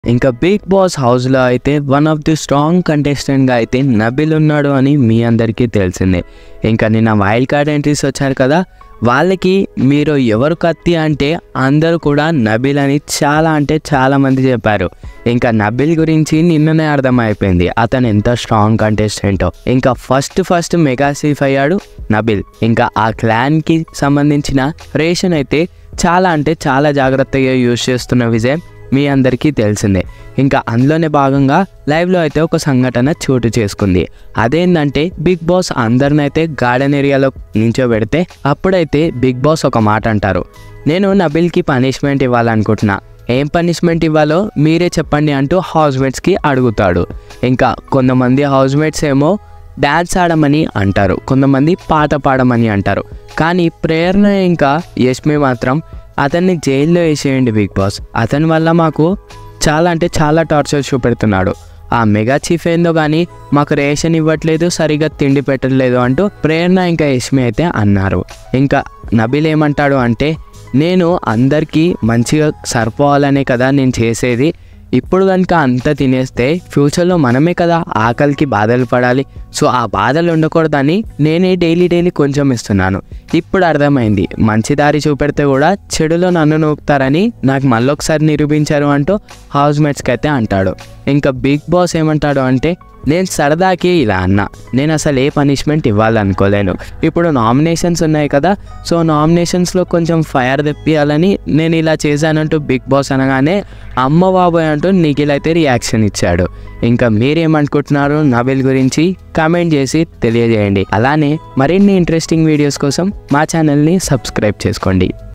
ఇంకా big boss హౌస్లో అయితే వన్ ఆఫ్ ది స్ట్రాంగ్ కంటెస్టెంట్గా అయితే నబిల్ ఉన్నాడు అని మీ అందరికీ తెలిసిందే ఇంకా నిన్న వైల్డ్ కార్డ్ ఎంట్రీస్ వచ్చారు కదా వాళ్ళకి మీరు ఎవరు కత్తి అంటే అందరూ కూడా నబిల్ అని చాలా అంటే చాలా మంది చెప్పారు ఇంకా నబిల్ గురించి నిన్ననే అర్థమైపోయింది అతను ఎంత స్ట్రాంగ్ కంటెస్టెంటో ఇంకా ఫస్ట్ ఫస్ట్ మెగా సేఫ్ అయ్యాడు నబిల్ ఇంకా ఆ క్లాన్కి సంబంధించిన రేషన్ అయితే చాలా అంటే చాలా జాగ్రత్తగా యూజ్ చేస్తున్న విజయ్ మీ అందరికీ తెలిసిందే ఇంకా అందులోనే భాగంగా లైవ్లో అయితే ఒక సంఘటన చోటు చేసుకుంది అదేంటంటే బిగ్ బాస్ అందరినైతే గార్డెన్ ఏరియాలో నించోబెడితే అప్పుడైతే బిగ్ బాస్ ఒక మాట అంటారు నేను నబిల్కి పనిష్మెంట్ ఇవ్వాలనుకుంటున్నా ఏం పనిష్మెంట్ ఇవ్వాలో మీరే చెప్పండి అంటూ హౌస్ మేట్స్కి అడుగుతాడు ఇంకా కొంతమంది హౌస్ మేట్స్ ఏమో డ్యాన్స్ ఆడమని అంటారు కొంతమంది పాట పాడమని అంటారు కానీ ప్రేరణ ఇంకా యష్మి మాత్రం అతన్ని జైల్లో వేసేయండి బిగ్ బాస్ అతని వల్ల మాకు చాలా అంటే చాలా టార్చర్ చూపెడుతున్నాడు ఆ మెగా చీఫ్ ఏందో కానీ మాకు రేషన్ ఇవ్వట్లేదు సరిగా తిండి పెట్టట్లేదు అంటూ ప్రేరణ ఇంకా యష్మి అయితే అన్నారు ఇంకా నబిల్ ఏమంటాడు అంటే నేను అందరికీ మంచిగా సరిపోవాలనే కదా నేను చేసేది ఇప్పుడు కనుక అంత తినేస్తే ఫ్యూచర్లో మనమే కదా ఆకలికి బాధలు పడాలి సో ఆ బాధలు ఉండకూడదని నేనే డైలీ డైలీ కొంచెం ఇస్తున్నాను ఇప్పుడు అర్థమైంది మంచి దారి చూపెడితే కూడా చెడులో నన్ను నూపుతారని నాకు మళ్ళొకసారి నిరూపించారు అంటూ హౌస్ మేట్స్కి అయితే అంటాడు ఇంకా బిగ్ బాస్ ఏమంటాడు అంటే నేను సరదాకి ఇలా అన్నా నేను అసలు ఏ పనిష్మెంట్ ఇవ్వాలనుకోలేను ఇప్పుడు నామినేషన్స్ ఉన్నాయి కదా సో నామినేషన్స్లో కొంచెం ఫైర్ తెప్పియాలని నేను ఇలా చేశానంటూ బిగ్ బాస్ అనగానే అమ్మ బాబోయ్ అంటూ నిఖిల్ అయితే రియాక్షన్ ఇచ్చాడు ఇంకా మీరేమనుకుంటున్నారు నబిల్ గురించి కామెంట్ చేసి తెలియజేయండి అలానే మరిన్ని ఇంట్రెస్టింగ్ వీడియోస్ కోసం మా ఛానల్ని సబ్స్క్రైబ్ చేసుకోండి